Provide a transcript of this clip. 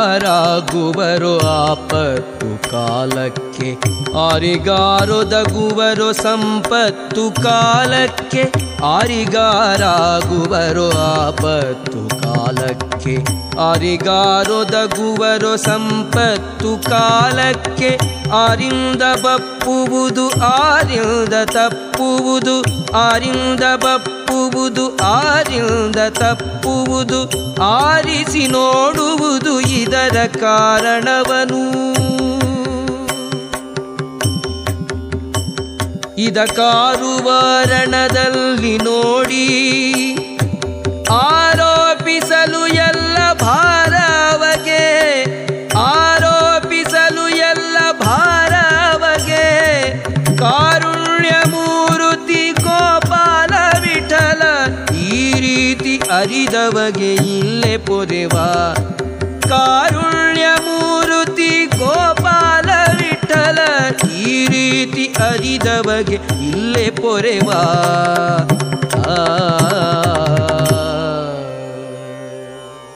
ಆರಿಗಾರಾಗುವರು ಆಪತ್ತು ಕಾಲಕ್ಕೆ ಆರಿಗಾರೊದಗುವರು ಸಂಪತ್ತು ಕಾಲಕ್ಕೆ ಆರಿಗಾರಾಗುವರು ಆಪತ್ತು ಕಾಲಕ್ಕೆ ಆರಿಗಾರೊದಗುವರು ಸಂಪತ್ತು ಕಾಲಕ್ಕೆ ಆರಿಂದ ಬಪ್ಪುವುದು ಆರಿಂದ ತಪ್ಪುವುದು ಆರಿಂದ ಬಪ್ಪುವುದು ಆರಿಂದ ತಪ್ಪುವುದು ಆರಿಸಿ ನೋಡುವುದು ಇದರ ಕಾರಣವನು ಇದ ಕಾರುವಾರಣದಲ್ಲಿ ನೋಡಿ ಆರೋಪಿಸಲು ಎಲ್ಲ ಭಾರವಗೆ ಆರೋಪಿಸಲು ಎಲ್ಲ ಭಾರವಗೆ ಕಾರುಣ್ಯ ಮೂರುತಿ ಗೋಪಾಲ ವಿಠಲ ಈ ರೀತಿ ಅರಿದವಗೆ ಇಲ್ಲೇ ಪೊರೆವ ಕಾರುಣ್ಯ ಮೂರುತಿ ಗೋಪಾಲ ವಿಠಲ ಈ ರೀತಿ ಅರಿದವಗೆ ಇಲ್ಲೇ ಪೊರೆವಾ ಆ